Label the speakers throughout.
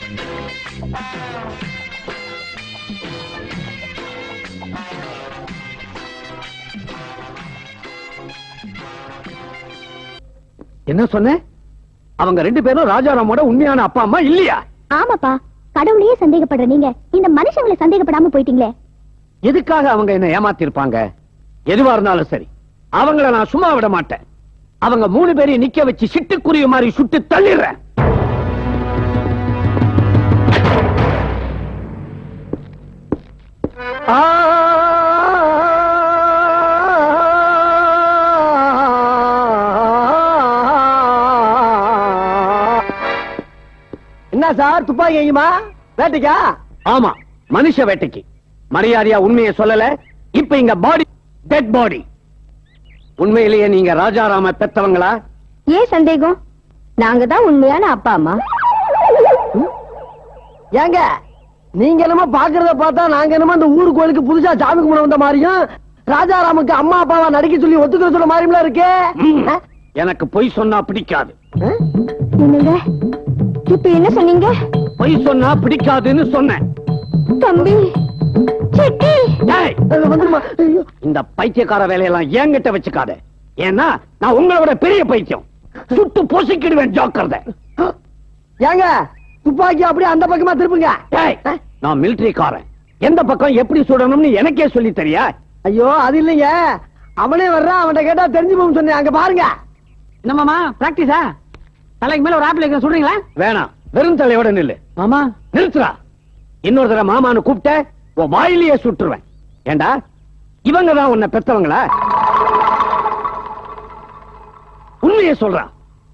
Speaker 1: என்ன சொன்ன அவங்க ரெண்டு பேரும் ராஜாராமோட உண்மையான அப்பா அம்மா இல்லையா
Speaker 2: ஆமாப்பா கடவுளையே சந்தேகப்படுற நீங்க இந்த மனுஷங்களை சந்தேகப்படாம போயிட்டீங்களே
Speaker 1: எதுக்காக அவங்க என்ன ஏமாத்திருப்பாங்க எதுவா இருந்தாலும் சரி அவங்கள நான் சும்மா விட மாட்டேன் அவங்க மூணு பேரையும் நிக்க வச்சு சிட்டுக்குருவி மாதிரி சுட்டு தள்ளிடுறேன்
Speaker 3: என்ன சார் துப்பாக்கி எங்கேயுமா வேட்டைக்கா
Speaker 1: ஆமா மனுஷ வேட்டைக்கு மரியாதையா உண்மையை சொல்லல இப்ப இங்க பாடி டெட் பாடி உண்மையிலேயே நீங்க ராஜாராம பெத்தவங்களா
Speaker 2: ஏன் சந்தேகம் நாங்க தான் உண்மையான அப்பா அம்மா
Speaker 3: ஏங்க நீங்க என்னமோ பாக்குறத பார்த்தா நாங்க என்னமோ இந்த ஊரு கோயிலுக்கு புதுசா சாமி கும்பிட வந்த மாதிரியும் ராஜாராமுக்கு அம்மா அப்பாவா நடிக்க சொல்லி ஒத்துக்கிற சொல்ல மாதிரியும் இருக்கே
Speaker 1: ம்.
Speaker 3: ஆ?
Speaker 1: எனக்கு பொய் சொன்னா பிடிக்காது
Speaker 3: ஆ?
Speaker 2: என்னங்க இப்ப என்ன சொன்னீங்க
Speaker 1: பொய் சொன்னா பிடிக்காதுன்னு சொன்னேன்
Speaker 2: தம்பி செட்டி
Speaker 1: டேய்,
Speaker 3: அது வந்துருமா ஐயோ.
Speaker 1: இந்த பைத்தியக்கார வேலையெல்லாம் என்கிட்ட வச்சுக்காத ஏன்னா நான் உங்களோட பெரிய பைத்தியம் சுட்டு பொசுக்கிடுவேன் ஜோக்கர்த
Speaker 3: ஏங்க துப்பாக்கி அப்படியே அந்த பக்கமா திருப்புங்க
Speaker 1: டேய், நான் மிலிட்டரிக்காரன் எந்த பக்கம் எப்படி சுடணும்னு எனக்கே சொல்லி தெரியா
Speaker 3: ஐயோ அது இல்லைங்க அவனே வர்றான் அவன்கிட்ட கேட்டா தெரிஞ்சு போகும் சொன்னேன் அங்க பாருங்க
Speaker 4: என்னமாமா பிராக்டிஸா தலைக்கு மேல ஒரு ஆப்பிள் வைக்க சொல்றீங்களா
Speaker 1: வேணாம் வெறும் தலையோட நில்லு
Speaker 4: மாமா
Speaker 1: நிறுத்துறா இன்னொரு தடவை மாமான்னு கூப்பிட்ட உன் வாயிலேயே சுட்டுருவேன் ஏண்டா இவங்க தான் உன்னை பெத்தவங்களா உண்மையை சொல்றான்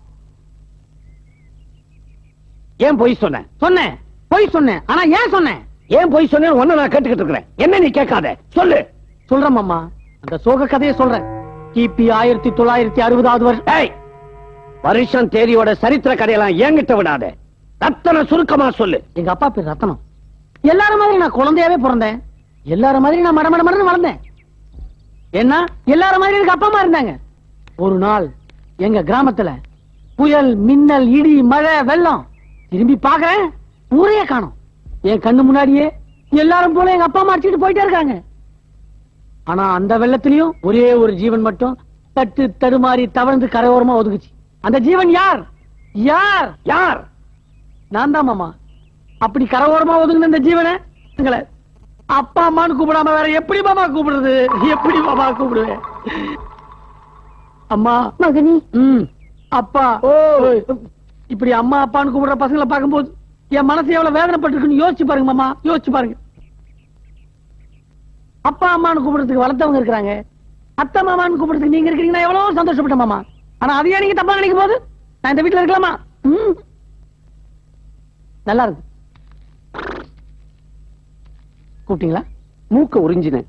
Speaker 1: ஏன் பொய் சொன்ன
Speaker 4: சொன்னேன் பொய் சொன்னேன் ஆனா ஏன் சொன்னேன்
Speaker 1: ஏன் பொய் சொன்னேன்னு ஒண்ணு நான் கேட்டுக்கிட்டு இருக்கிறேன் என்ன நீ கேட்காத சொல்லு
Speaker 4: சொல்றேன் மாமா அந்த சோக கதையை சொல்றேன் கிபி ஆயிரத்தி தொள்ளாயிரத்தி அறுபதாவது வருஷம்
Speaker 1: ஏய் வருஷம் தேதியோட சரித்திர கதையெல்லாம் என்கிட்ட விடாத ரத்தன சுருக்கமா சொல்லு
Speaker 4: எங்க அப்பா பேர் ரத்தனம் எல்லாரும் மாதிரி நான் குழந்தையாவே பிறந்தேன் எல்லாரும் மாதிரி நான் மடமட மடன்னு வளர்ந்தேன் ஏன்னா எல்லாரும் மாதிரி எனக்கு அப்பா அம்மா இருந்தாங்க ஒரு நாள் எங்க கிராமத்துல புயல் மின்னல் இடி மழை வெள்ளம் திரும்பி பாக்குறேன் ஊரே காணோம் என் கண்ணு முன்னாடியே எல்லாரும் போல எங்க அப்பா அம்மா அடிச்சுட்டு போயிட்டே இருக்காங்க ஆனா அந்த வெள்ளத்திலயும் ஒரே ஒரு ஜீவன் மட்டும் தட்டு தடுமாறி தவழ்ந்து கரையோரமா ஒதுக்குச்சு அந்த ஜீவன் யார் யார்
Speaker 1: யார்
Speaker 4: நான் தான் மாமா அப்படி கரவோரமா ஒதுங்கின இந்த ஜீவனை எங்களை அப்பா அம்மான்னு கூப்பிடாம வேற எப்படி மாமா கூப்பிடுறது எப்படி மாமா கூப்பிடுவேன் அம்மா
Speaker 2: மகனி
Speaker 4: ம் அப்பா ஓ இப்படி அம்மா அப்பான்னு கூப்பிடுற பசங்களை பார்க்கும்போது என் மனசு எவ்வளவு வேதனைப்பட்டிருக்குன்னு யோசிச்சு பாருங்க மாமா யோசிச்சு பாருங்க அப்பா அம்மான்னு கூப்பிடுறதுக்கு வளர்த்தவங்க இருக்கிறாங்க அத்தை மாமான்னு கூப்பிடுறதுக்கு நீங்க இருக்கீங்கன்னா எவ்வளவு சந்தோஷப்பட்டேன் மாமா ஆனா அதையே நீங்க தப்பா நினைக்கும் போது நான் இந்த வீட்டுல இருக்கலாமா ம். நல்லா இருக்கு கூப்பிட்டீங்களா
Speaker 1: மூக்க உறிஞ்சினேன்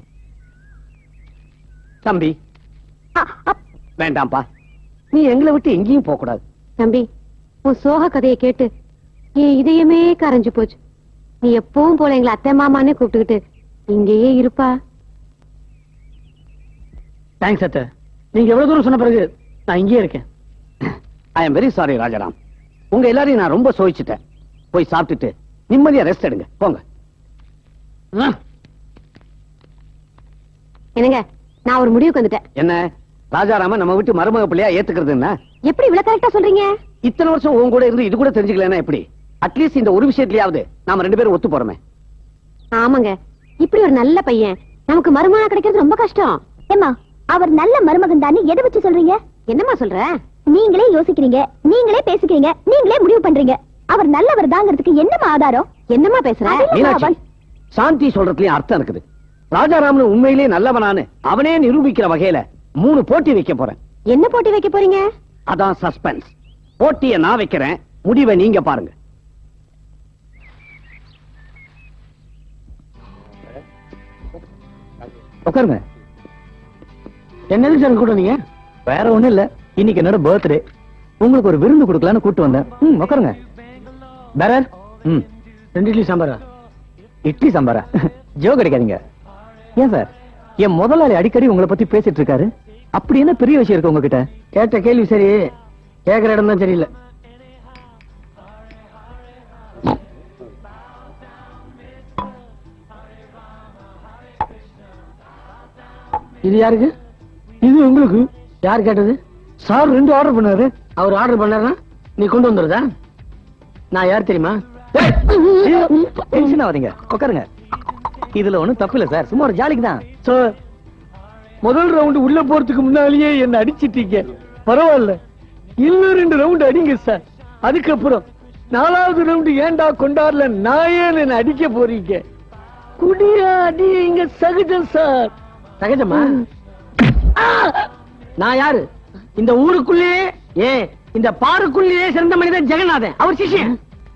Speaker 1: தம்பி வேண்டாம்ப்பா நீ எங்களை விட்டு எங்கேயும் போக கூடாது
Speaker 2: தம்பி உன் சோக கதையை கேட்டு என் இதயமே கரைஞ்சு போச்சு நீ எப்பவும் போல எங்களை அத்தை மாமானே கூப்பிட்டுக்கிட்டு இங்கேயே இருப்பா
Speaker 4: தேங்க்ஸ் அத்தை நீங்க எவ்வளவு தூரம் சொன்ன பிறகு நான் இங்கேயே இருக்கேன்
Speaker 1: I am very sorry Rajaram உங்க எல்லாரையும் நான் ரொம்ப சோதிச்சுட்டேன் போய் சாப்பிட்டுட்டு நிம்மதியா ரெஸ்ட் எடுங்க போங்க
Speaker 4: ஆ,
Speaker 2: என்னங்க நான் ஒரு முடிவுக்கு வந்துட்டேன்
Speaker 1: என்ன ராஜாராம நம்ம விட்டு மருமக பிள்ளையா ஏத்துக்கிறது என்ன
Speaker 2: எப்படி இவ்வளவு கரெக்டா சொல்றீங்க
Speaker 1: இத்தனை வருஷம் உன் கூட இருந்து இது கூட தெரிஞ்சுக்கலன்னா எப்படி அட்லீஸ்ட் இந்த ஒரு விஷயத்திலயாவது நாம ரெண்டு பேரும் ஒத்து போறோமே
Speaker 2: ஆமாங்க இப்படி ஒரு நல்ல பையன் நமக்கு மருமகனா கிடைக்கிறது ரொம்ப கஷ்டம் ஏமா அவர் நல்ல மருமகன் தானே எதை வச்சு சொல்றீங்க என்னம்மா சொல்ற நீங்களே யோசிக்கிறீங்க நீங்களே பேசிக்கிறீங்க நீங்களே முடிவு பண்றீங்க அவர் நல்லவர் தாங்கிறதுக்கு என்னமா ஆதாரம் என்னமா பேசுற
Speaker 1: மீனாட்சி சாந்தி சொல்றதுலயும் அர்த்தம் இருக்குது ராஜாராமன் உண்மையிலேயே நல்லவனானு அவனே நிரூபிக்கிற வகையில மூணு போட்டி வைக்க போறேன்
Speaker 2: என்ன போட்டி வைக்க போறீங்க
Speaker 1: அதான் சஸ்பென்ஸ் போட்டியை நான் வைக்கிறேன் முடிவை நீங்க பாருங்க
Speaker 3: உட்காருங்க
Speaker 4: என்னது சார் கூட நீங்க
Speaker 3: வேற ஒண்ணும் இல்ல இன்னைக்கு என்னோட பர்த்டே உங்களுக்கு ஒரு விருந்து கொடுக்கலான்னு கூட்டு வந்தேன் ம் உட்காருங்க பேரர் ம்
Speaker 4: ரெண்டு இட்லி சாம்பாரா
Speaker 3: இட்லி சாம்பாரா ஜோ கிடைக்காதீங்க ஏன் சார் என் முதலாளி அடிக்கடி உங்களை பத்தி பேசிட்டு இருக்காரு அப்படி என்ன பெரிய விஷயம் இருக்கு உங்ககிட்ட
Speaker 4: கேட்ட கேள்வி சரி கேக்குற இடம் தான் சரியில்லை இது யாருக்கு
Speaker 3: இது உங்களுக்கு
Speaker 4: யார் கேட்டது
Speaker 3: சார் ரெண்டு ஆர்டர் பண்ணாரு
Speaker 4: அவர் ஆர்டர் பண்ணாருன்னா நீ கொண்டு வந்துருதா நான் யார் தெரியுமா
Speaker 3: டென்ஷன் ஆகாதீங்க உட்காருங்க இதுல ஒண்ணும் தப்பு இல்ல சார் சும்மா ஒரு ஜாலிக்கு தான் சார் முதல் ரவுண்ட் உள்ள போறதுக்கு முன்னாலேயே என்ன அடிச்சிட்டீங்க பரவாயில்ல இன்னும் ரெண்டு ரவுண்ட் அடிங்க சார் அதுக்கப்புறம் நாலாவது ரவுண்ட் ஏன்டா கொண்டாடல நான் ஏன் என்ன அடிக்க போறீங்க குடியா அடி இங்க சகஜம் சார்
Speaker 4: சகஜமா நான் யாரு இந்த ஊருக்குள்ளேயே ஏ இந்த பாருக்குள்ளேயே சிறந்த மனிதன் ஜெகநாதன் அவர் சிஷ்யன்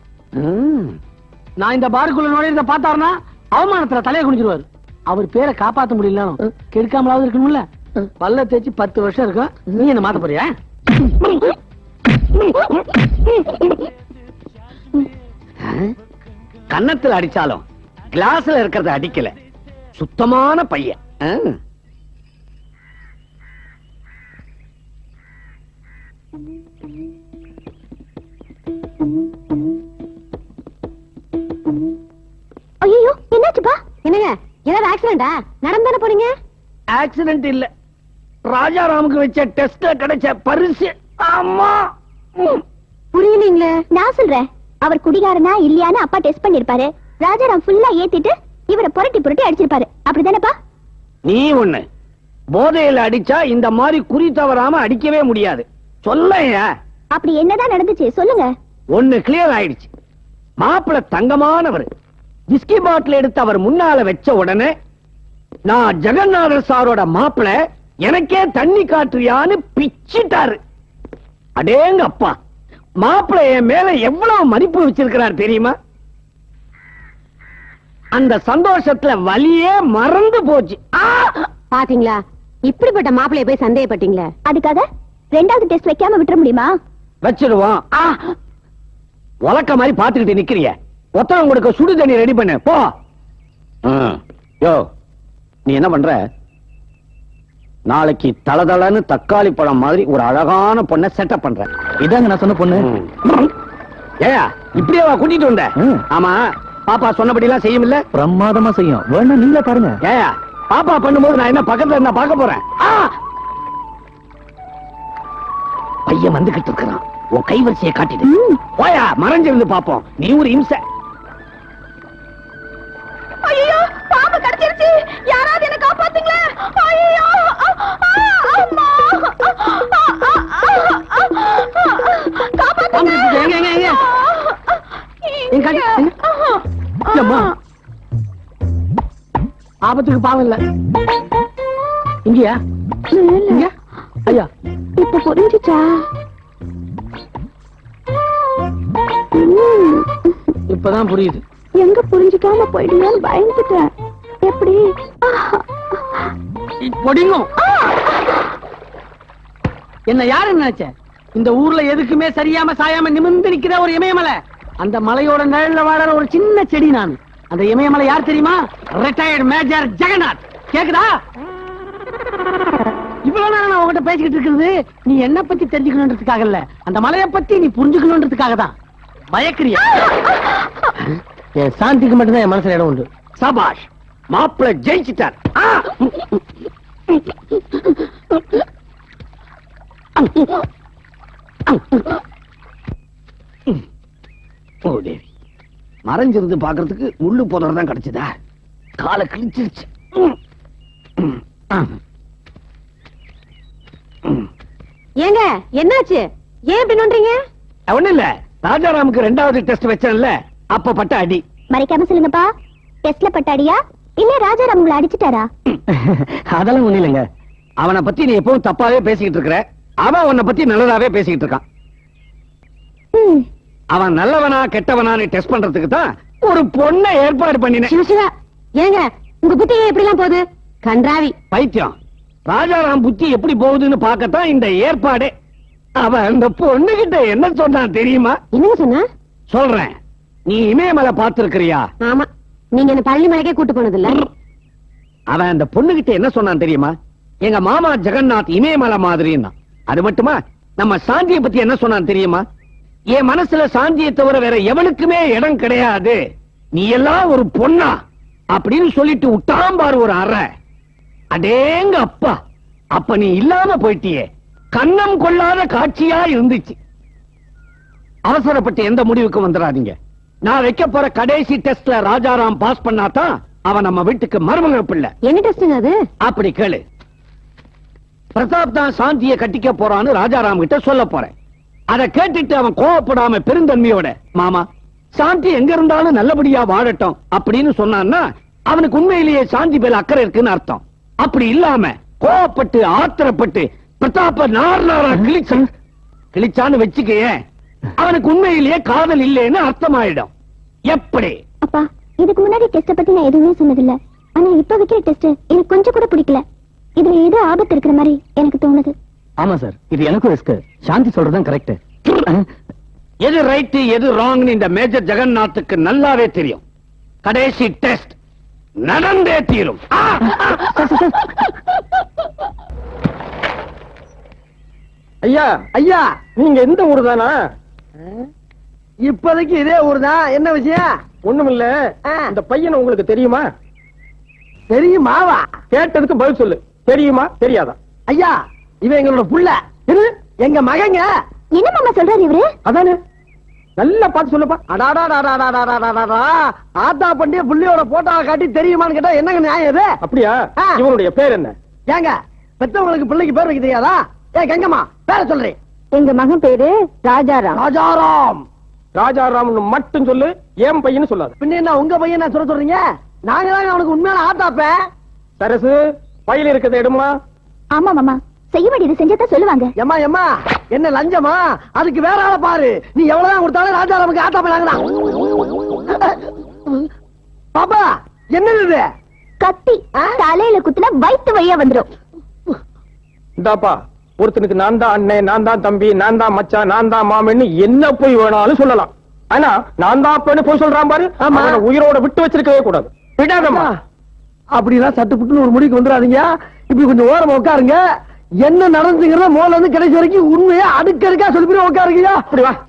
Speaker 4: நான் இந்த பாருக்குள்ள நுழையிறத பார்த்தாருன்னா அவமானத்துல தலையை குனிஞ்சிருவாரு அவர் பேரை காப்பாத்த முடியலனாலும் கெடுக்காமலாவது இருக்கணும்ல பல்ல தேய்ச்சி பத்து வருஷம் இருக்கும் நீ என்ன மாத்த போறியா
Speaker 1: கன்னத்துல அடிச்சாலும் கிளாஸ்ல இருக்கிறத அடிக்கல சுத்தமான பையன் ஆ.
Speaker 2: ஐயோ என்னாச்சுப்பா என்னங்க ஏதாவது ஆக்சிடென்டா நடந்தானே போறீங்க
Speaker 1: ஆக்சிடென்ட் இல்ல ராஜாராமுக்கு வச்ச டெஸ்ட்ல கிடைச்ச பரிசு ஆமா ம்.
Speaker 2: புரியலீங்களே நான் சொல்றேன் அவர் குடிகாரனா இல்லையான்னு அப்பா டெஸ்ட் பண்ணிருப்பாரு ராஜாராம் ஃபுல்லா ஏத்திட்டு இவரை புரட்டி புரட்டி அடிச்சிருப்பாரு அப்படிதானேப்பா
Speaker 1: நீ ஒண்ணு போதையில அடிச்சா இந்த மாதிரி குறி தவறாம அடிக்கவே முடியாது சொல்லையா
Speaker 2: அப்படி என்னதான் நடந்துச்சு சொல்லுங்க
Speaker 1: ஒண்ணு கிளியர் ஆயிடுச்சு மாப்பிள தங்கமானவர் விஸ்கி பாட்டில் எடுத்து அவர் முன்னால வச்ச உடனே நான் ஜெகநாதர் சாரோட மாப்பிள எனக்கே தண்ணி காட்டுறியான்னு பிச்சிட்டாரு அடேங்க அப்பா மாப்பிள என் மேல எவ்வளவு மதிப்பு வச்சிருக்கிறார் தெரியுமா அந்த சந்தோஷத்துல வலியே மறந்து போச்சு ஆ!
Speaker 2: பாத்தீங்களா இப்படிப்பட்ட மாப்பிளைய போய் சந்தேகப்பட்டீங்களே அதுக்காக ரெண்டாவது டெஸ்ட் வைக்காம விட்டுற முடியுமா
Speaker 1: வச்சிருவோம் ஆ! உலக்க மாதிரி பாத்துக்கிட்டு நிக்கிறிய ஒத்தனம் கொடுக்க சுடு தண்ணி ரெடி பண்ணு போ ம். யோ நீ என்ன பண்ற நாளைக்கு தளதளன்னு தக்காளி பழம் மாதிரி ஒரு அழகான பொண்ணை செட்டப் பண்ற
Speaker 3: இதாங்க நான் சொன்ன பொண்ணு
Speaker 1: ஏயா இப்படியே வா கூட்டிட்டு வந்த
Speaker 3: ம்.
Speaker 1: ஆமா பாப்பா சொன்னபடி எல்லாம் செய்யும் இல்ல
Speaker 3: பிரமாதமா செய்யும் வேணா நீங்களே பாருங்க
Speaker 1: ஏயா பாப்பா பண்ணும்போது நான் என்ன பக்கத்துல இருந்தா பார்க்க போறேன் ஆ! பையன் வந்துகிட்டு இருக்கிறான் உன் கைவரிசையை காட்டிடு போயா மறைஞ்சிருந்து பாப்போம் நீ ஒரு இம்சை
Speaker 2: ஐயோ பாம்பு கடிச்சிருச்சு யாராவது என்ன காப்பாத்துங்களே ஐயோ அம்மா
Speaker 4: பாம்பு இருக்குது. எங்க, எங்க, எங்க? எங்க காட்டு, எங்க? இல்லம்மா. ஆபத்துக்கு பாவம் இல்ல இங்கயா இங்க ஐயா
Speaker 2: இப்ப புரிஞ்சுச்சா
Speaker 4: இப்பதான் புரியுது
Speaker 2: எங்க புரிஞ்சுக்காம போயிடுங்கன்னு பயந்துட்டேன் எப்படி
Speaker 4: பொடிங்கும் என்ன யாரு நினைச்ச இந்த ஊர்ல எதுக்குமே சரியாம சாயாம நிமிர்ந்து நிக்கிற ஒரு இமயமலை அந்த மலையோட நிழல்ல வாழற ஒரு சின்ன செடி நான் அந்த இமயமலை யார் தெரியுமா ரிட்டையர்ட் மேஜர் ஜெகநாத் கேக்குதா இவ்வளவு நேரம் நான் உங்ககிட்ட பேசிக்கிட்டு இருக்கிறது நீ என்ன பத்தி தெரிஞ்சுக்கணுன்றதுக்காக இல்ல அந்த மலையை பத்தி நீ புரிஞ்சுக்கணுன்றதுக்காக தான் பயக்கிறியா என் சாந்திக்கு மட்டும்தான் என் மனசுல இடம் உண்டு
Speaker 1: சபாஷ் மாப்பிள ஜெயிச்சிட்டார் ஆ! ஓ தேவி மறைஞ்சிருந்து பாக்குறதுக்கு முள்ளு புதர் தான் கிடைச்சதா காலை கிழிச்சிருச்சு ம். ம். ஆ. ம்.
Speaker 2: ஏங்க என்னாச்சு ஏன் இப்படி நோன்றீங்க
Speaker 1: ஒண்ணும் இல்ல ராஜாராமுக்கு ரெண்டாவது டெஸ்ட் வச்சேன்ல அப்ப பட்ட அடி
Speaker 2: மறைக்காம சொல்லுங்கப்பா டெஸ்ட்ல பட்டாடியா இல்ல ராஜாராம் உங்களை அடிச்சிட்டாரா
Speaker 1: அதெல்லாம் ஒண்ணு இல்லைங்க அவனை பத்தி நீ எப்பவும் தப்பாவே பேசிக்கிட்டு இருக்கிற அவன் உன்னை பத்தி நல்லதாவே பேசிக்கிட்டு இருக்கான்
Speaker 2: ம்.
Speaker 1: அவன் நல்லவனா கெட்டவனான்னு டெஸ்ட் பண்றதுக்கு தான் ஒரு பொண்ணை ஏற்பாடு பண்ணினேன்
Speaker 2: சிவசிவா ஏங்க உங்க புத்தி ஏன் இப்படி எல்லாம் போகுது கன்றாவி
Speaker 1: பைத்தியம் ராஜாராம் புத்தி எப்படி போகுதுன்னு பார்க்கத்தான் இந்த ஏற்பாடு அவன் அந்த பொண்ணுகிட்ட என்ன சொன்னான் தெரியுமா
Speaker 2: என்னங்க சொன்னா
Speaker 1: சொல்றேன் நீ இமயமலை பார்த்திருக்கிறியா
Speaker 2: ஆமா நீங்க என்ன பள்ளி மலைக்கே கூட்டு போனது இல்ல
Speaker 1: அவன் அந்த பொண்ணுகிட்ட என்ன சொன்னான் தெரியுமா எங்க மாமா ஜெகநாத் இமயமலை மாதிரின்னா அது மட்டுமா நம்ம சாந்தியை பத்தி என்ன சொன்னான் தெரியுமா என் மனசுல சாந்தியை தவிர வேற எவனுக்குமே இடம் கிடையாது நீ எல்லாம் ஒரு பொண்ணா அப்படின்னு சொல்லிட்டு விட்டான் பாரு ஒரு அறை அடேங்க அப்பா அப்ப நீ இல்லாம போயிட்டியே கண்ணம் கொள்ளாத காட்சியா இருந்துச்சு அவசரப்பட்டு எந்த முடிவுக்கு வந்துடாதீங்க நான் வைக்க போற கடைசி டெஸ்ட்ல ராஜாராம் பாஸ் பண்ணாதான் அவன் நம்ம வீட்டுக்கு மருமக பிள்ளை
Speaker 2: என்ன டெஸ்டுங்க அது
Speaker 1: அப்படி கேளு பிரதாப் தான் சாந்திய கட்டிக்க போறான்னு ராஜாராம் கிட்ட சொல்ல போறேன் அத கேட்டுட்டு அவன் கோவப்படாம பெருந்தன்மையோட மாமா சாந்தி எங்க இருந்தாலும் நல்லபடியா வாழட்டும் அப்படின்னு சொன்னான்னா அவனுக்கு உண்மையிலேயே சாந்தி மேல அக்கறை இருக்குன்னு அர்த்தம் அப்படி இல்லாம கோவப்பட்டு ஆத்திரப்பட்டு பிரதாப்ப நார் நாரா கிழிச்ச கிழிச்சான்னு வச்சுக்கயே அவனுக்கு உண்மையிலேயே காதல் இல்லைன்னு அர்த்தமாயிடும் எப்படி
Speaker 2: அப்பா இதுக்கு முன்னாடி டெஸ்ட பத்தி நான் எதுவுமே சொன்னதில்ல ஆனா இப்ப வைக்கிற டெஸ்ட் எனக்கு கொஞ்சம் கூட பிடிக்கல இதுல ஏதோ ஆபத்து இருக்கிற மாதிரி எனக்கு தோணுது
Speaker 3: ஆமா சார் இது எனக்கும் ரிஸ்க் சாந்தி சொல்றதுதான் கரெக்ட்
Speaker 1: எது ரைட் எது ராங்னு இந்த மேஜர் ஜெகநாத்துக்கு நல்லாவே தெரியும் கடைசி டெஸ்ட் நடந்தே தீரும் ஆ!
Speaker 3: ஐயா ஐயா நீங்க எந்த ஊர் தானா இப்போதைக்கு இதே ஊர் தான் என்ன விஷயம் ஒண்ணுமில்ல இந்த பையன் உங்களுக்கு தெரியுமா தெரியுமாவா கேட்டதுக்கு பதில் சொல்லு தெரியுமா தெரியாதா ஐயா இவன் எங்களோட புள்ள இரு எங்க மகங்க
Speaker 2: என்ன மாமா சொல்றாரு இவரு
Speaker 3: அதானே நல்லா பார்த்து சொல்லுப்பா அடாடாடாடாடாடாடாடா ஆத்தா பண்டிய புள்ளியோட போட்டோவை காட்டி தெரியுமான்னு கேட்டா என்னங்க நியாயம் இது அப்படியா இவனுடைய பேர் என்ன ஏங்க பெத்தவங்களுக்கு பிள்ளைக்கு பேர் வைக்க தெரியாதா ஏ கங்கம்மா பேர சொல்றேன்
Speaker 2: எங்க மகன் பேரு ராஜாராம்
Speaker 3: ராஜாராம் ராஜாராம்னு மட்டும் சொல்லு ஏன் பையன்னு சொல்லாது பின்ன என்ன உங்க பையன் சொல்ல சொல்றீங்க நாங்க தாங்க அவனுக்கு உண்மையான ஆத்தாப்ப சரசு பையில இருக்கிறத எடுமா
Speaker 2: ஆமா மாமா செய்ய வேண்டியது செஞ்சதான் சொல்லுவாங்க
Speaker 3: எம்மா எம்மா என்ன லஞ்சமா அதுக்கு வேற ஆள பாரு நீ எவ்வளவுதான் கொடுத்தாலும் ராஜாராமுக்கு ஆத்தா போயிடாங்கடா பாப்பா என்னது இது
Speaker 2: கத்தி தலையில குத்துனா வயித்து வழியா வந்துரும்
Speaker 5: இந்தாப்பா ஒருத்தனுக்கு நான் தான் அண்ணன் நான் தான் தம்பி நான் தான் மச்சான் நான் தான் மாமன்னு என்ன போய் வேணாலும் சொல்லலாம் ஆனா நான் தான் அப்பன்னு போய் சொல்றான் பாரு
Speaker 3: ஆமா.
Speaker 5: அவனை உயிரோட விட்டு வச்சிருக்கவே கூடாது விடாதம்மா
Speaker 3: அப்படிலாம் சட்டு புட்டுன்னு ஒரு முடிவுக்கு வந்துடாதீங்க இப்படி கொஞ்சம் ஓரமா உட்காருங்க என்ன நடந்துங்கிறத மோல இருந்து கடைசி வரைக்கும் உண்மையா அடுக்கடுக்கா சொல்லி உட்காருங்கய்யா
Speaker 5: அப்படி வா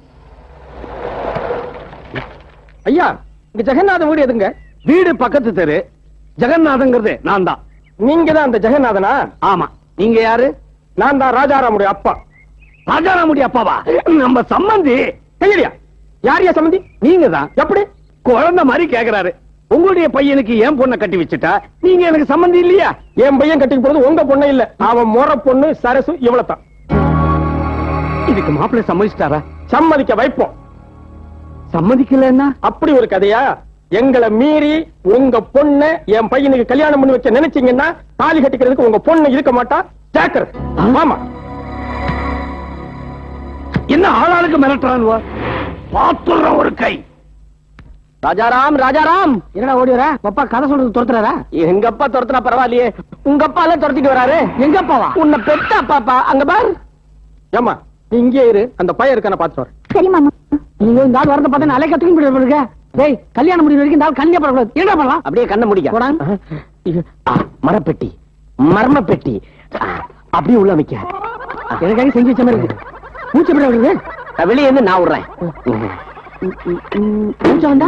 Speaker 5: ஐயா இங்க ஜெகநாதன் வீடு எதுங்க
Speaker 1: வீடு பக்கத்து தெரு ஜெகநாதங்கிறது நான் தான்
Speaker 5: நீங்க தான் அந்த ஜெகநாதனா
Speaker 1: ஆமா நீங்க யாரு
Speaker 5: நான் தான் ராஜாராமுடைய அப்பா
Speaker 1: ராஜாராமுடி அப்பாவா நம்ம சம்பந்தி
Speaker 5: கையடியா யார் யா சம்பந்தி
Speaker 1: நீங்க தான்
Speaker 5: எப்படி
Speaker 1: குழந்தை மாதிரி கேக்குறாரு உங்களுடைய பையனுக்கு ஏன் பொண்ணை கட்டி வச்சுட்டா நீங்க எனக்கு சம்பந்தி இல்லையா
Speaker 5: என் பையன் கட்டிக்கு போறது உங்க பொண்ணு இல்ல அவன் முறை பொண்ணு சரசு இவ்வளவுதான்
Speaker 1: இதுக்கு மாப்பிள்ளை சம்மதிச்சிட்டாரா
Speaker 5: சம்மதிக்க வைப்போம்
Speaker 1: சம்மதிக்கலன்னா
Speaker 5: அப்படி ஒரு கதையா எங்களை மீறி உங்க பொண்ணு என் பையனுக்கு கல்யாணம் பண்ணி வைக்க நினைச்சீங்கன்னா தாலி கட்டிக்கிறதுக்கு உங்க பொண்ணு இருக்க மாட்டா ஜாக்கிரதை ஆமா
Speaker 1: என்ன ஆளாளுக்கு மிரட்டுறான் பாத்துடுற ஒரு கை
Speaker 5: ராஜாராம் ராஜாராம்
Speaker 3: என்னடா ஓடி வர அப்பா கதை சொல்றது துரத்துறாரா
Speaker 5: எங்க அப்பா துரத்துனா பரவாயில்லையே உங்க அப்பா எல்லாம் துரத்திட்டு வராரு
Speaker 3: எங்க அப்பாவா
Speaker 5: உன்னை பெத்த அப்பாப்பா அங்க பாரு ஏமா நீ இங்கே இரு அந்த பையன் இருக்கான பாத்துட்டு வரேன்
Speaker 2: சரி மாமா
Speaker 3: நீங்க இந்த ஆள் வரத பார்த்தா அலை கத்துக்கும் போய் இருக்க டேய் கல்யாணம் முடிவு வரைக்கும் இந்த ஆள் கல்யாணம் பண்ணக்கூடாது என்ன பண்ணலாம்
Speaker 1: அப்படியே கண்ண முடிக்க
Speaker 3: போடா.
Speaker 1: மரப்பெட்டி மர்ம பெட்டி ஆ, அப்படியே உள்ள வைக்க
Speaker 3: எனக்காக செஞ்சு வச்ச மாதிரி இருக்கு மூச்சு எப்படி வருது
Speaker 1: வெளியே இருந்து நான் விடுறேன்
Speaker 3: மூச்சு வந்தா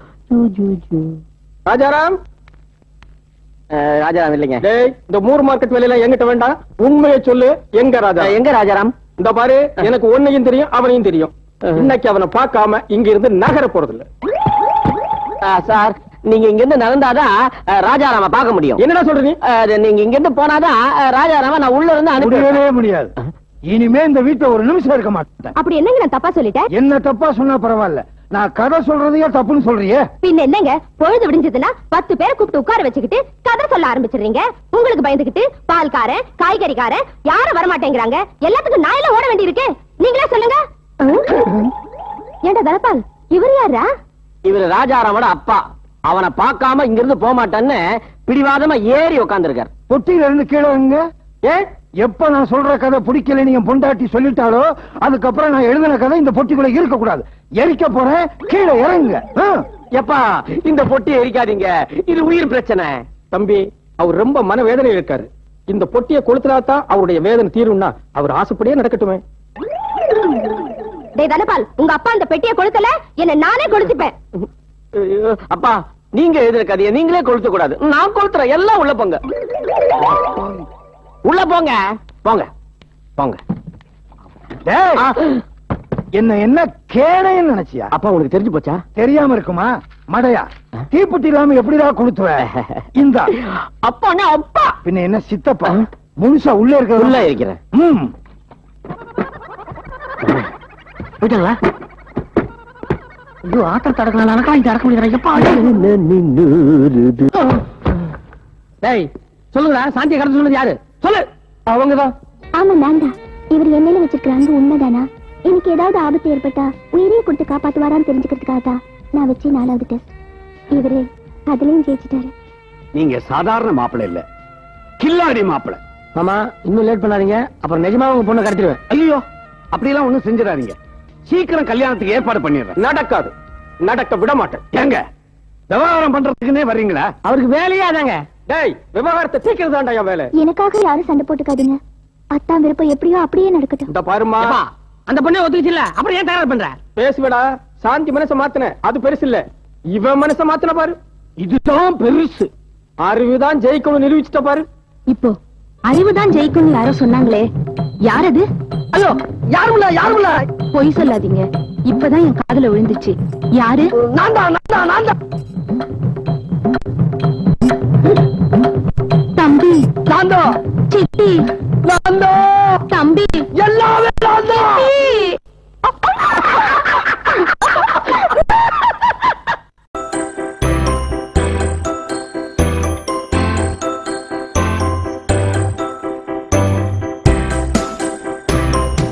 Speaker 5: ராஜாராம்
Speaker 1: ராஜாராம் இல்லைங்க
Speaker 5: டேய் இந்த மூர் மார்க்கெட் வேலையில எங்கிட்ட வேண்டாம் உண்மையை சொல்லு எங்க ராஜா
Speaker 1: எங்க ராஜாராம்
Speaker 5: இந்த பாரு எனக்கு உன்னையும் தெரியும் அவனையும் தெரியும் இன்னைக்கு அவனை பார்க்காம இங்க இருந்து நகர போறது இல்ல
Speaker 1: சார் நீங்க இங்க இருந்து நடந்தாதான் ராஜாராம பார்க்க முடியும்
Speaker 5: என்னடா சொல்ற நீ
Speaker 1: நீங்க இங்க இருந்து போனாதான் ராஜாராம நான் உள்ள இருந்து
Speaker 3: முடியவே முடியாது இனிமே இந்த வீட்டுல ஒரு நிமிஷம் இருக்க மாட்டேன்
Speaker 2: அப்படி என்னங்க நான் தப்பா சொல்லிட்டேன்
Speaker 3: என்ன தப்பா சொன்னா பரவாயில்ல நான் கதை சொல்றதையே தப்புன்னு சொல்றியே
Speaker 2: பின்ன என்னங்க பொழுது விடிஞ்சதுன்னா பத்து பேரை கூப்பிட்டு உட்கார வச்சுக்கிட்டு கதை சொல்ல ஆரம்பிச்சிடுறீங்க உங்களுக்கு பயந்துகிட்டு பால்காரன் காய்கறிக்காரன் யாரும் வரமாட்டேங்கிறாங்க எல்லாத்துக்கும் நான் எல்லாம் ஓட வேண்டியிருக்கு நீங்களே சொல்லுங்க ஏண்டா தனபால் இவர் யாரா
Speaker 1: இவரு ராஜாராமோட அப்பா அவனை பார்க்காம இங்க இருந்து போக மாட்டேன்னு பிடிவாதமா ஏறி உட்கார்ந்திருக்கார்
Speaker 3: பொட்டியில இருந்து கீழே வைங்க ஏன் எப்ப நான் சொல்ற கதை பிடிக்கல நீங்க பொண்டாட்டி சொல்லிட்டாலோ அதுக்கப்புறம் நான் எழுதின கதை இந்த பொட்டிக்குள்ள இருக்க கூடாது எரிக்க போறேன் கீழே இறங்குங்க ஆ.
Speaker 1: எப்பா இந்த பொட்டியை எரிக்காதீங்க இது உயிர் பிரச்சனை
Speaker 5: தம்பி அவர் ரொம்ப மனவேதனையில் இருக்காரு இந்த பொட்டியை கொளுத்துறாதான் அவருடைய வேதனை தீரும்னா அவர் ஆசைப்படியே நடக்கட்டுமே
Speaker 2: டேய் தனபால் உங்க அப்பா அந்த பெட்டியை கொளுத்தல என்ன நானே கொளுத்திப்பேன்
Speaker 1: ஐயோ, அப்பா
Speaker 3: நீங்க எழுதுற கதையை நீங்களே கொளுத்த கூடாது நான் கொளுத்துறேன் எல்லாம் உள்ள போங்க உள்ள போங்க போங்க போங்க
Speaker 1: டேய்,
Speaker 3: ஆ,
Speaker 1: என்ன என்ன கேடைன்னு நினைச்சியா
Speaker 3: அப்பா உனக்கு தெரிஞ்சு போச்சா
Speaker 1: தெரியாம இருக்குமா மடையா தீப்பெட்டி இல்லாம எப்படிடா கொடுத்துவ இந்த
Speaker 3: அப்பா அப்பா
Speaker 1: பின்ன என்ன சித்தப்பா முழுசா உள்ள இருக்க
Speaker 3: உள்ள இருக்கிறேன்
Speaker 1: ம்
Speaker 4: போயிட்டாங்களா ஐயோ ஆட்டம் தடக்கலாம் எனக்கா இங்க அடக்க முடியாது எப்பா டேய் சொல்லுங்கடா சாந்தியை கடந்து சொன்னது யாரு சொல்லு
Speaker 3: அவங்கதான்
Speaker 2: ஆமா நான் தான் இவர் எண்ணெயில வச்சிருக்கிற அன்பு உண்மைதானா எனக்கு ஏதாவது ஆபத்து ஏற்பட்டா உயிரையே கொடுத்து காப்பாத்துவாரான்னு தெரிஞ்சுக்கிறதுக்காக தான் நான் வச்ச நாலாவது டெஸ்ட் இவரு அதுலயும் ஜெயிச்சிட்டாரு
Speaker 1: நீங்க சாதாரண மாப்பிள்ளை இல்ல கில்லாடி மாப்பிள்ளை
Speaker 4: மாமா இன்னும் லேட் பண்ணாதீங்க அப்புறம் நிஜமா உங்க பொண்ணை கடத்திடுவேன்
Speaker 1: ஐயோ அப்படியெல்லாம் ஒண்ணும் செஞ்சிடாதீங்க சீக்கிரம் கல்யாணத்துக்கு ஏற்பாடு பண்ணிடுறேன்
Speaker 5: நடக்காது நடக்க விட மாட்டேன்
Speaker 1: ஏங்க விவகாரம் பண்றதுக்குன்னே வர்றீங்களா
Speaker 4: அவருக்கு வேலையே அதாங்க
Speaker 5: டேய் விவகாரத்தை தீக்கிறதாண்டா என் வேலை
Speaker 2: எனக்காக யாரும் சண்டை போட்டுக்காதீங்க அத்தான் விருப்பம் எப்படியோ அப்படியே நடக்கட்டும்
Speaker 5: இந்த பாருமா
Speaker 4: அப்பா, அந்த பொண்ணே ஒத்துக்குச்சு இல்ல அப்புறம் ஏன் தயார் பண்ற
Speaker 5: பேசுவேடா சாந்தி மனச மாத்தின அது பெருசு இல்ல இவன் மனச மாத்தின பாரு
Speaker 1: இதுதான் பெருசு
Speaker 5: அறிவுதான் ஜெயிக்கணும் நிரூபிச்சுட்ட பாரு
Speaker 2: இப்போ அறிவுதான் ஜெயிக்கும்னு யாரோ சொன்னாங்களே யார் அது
Speaker 1: ஐயோ யாருமில்ல யாருமில்ல
Speaker 2: பொய் சொல்லாதீங்க இப்பதான் என் காதுல விழுந்துச்சு யாரு
Speaker 1: நான் தான் நான் தான் நான் தான்
Speaker 2: தம்பி
Speaker 1: நான் தான்
Speaker 2: சித்தி
Speaker 1: நான் தான்
Speaker 2: தம்பி
Speaker 1: எல்லாமே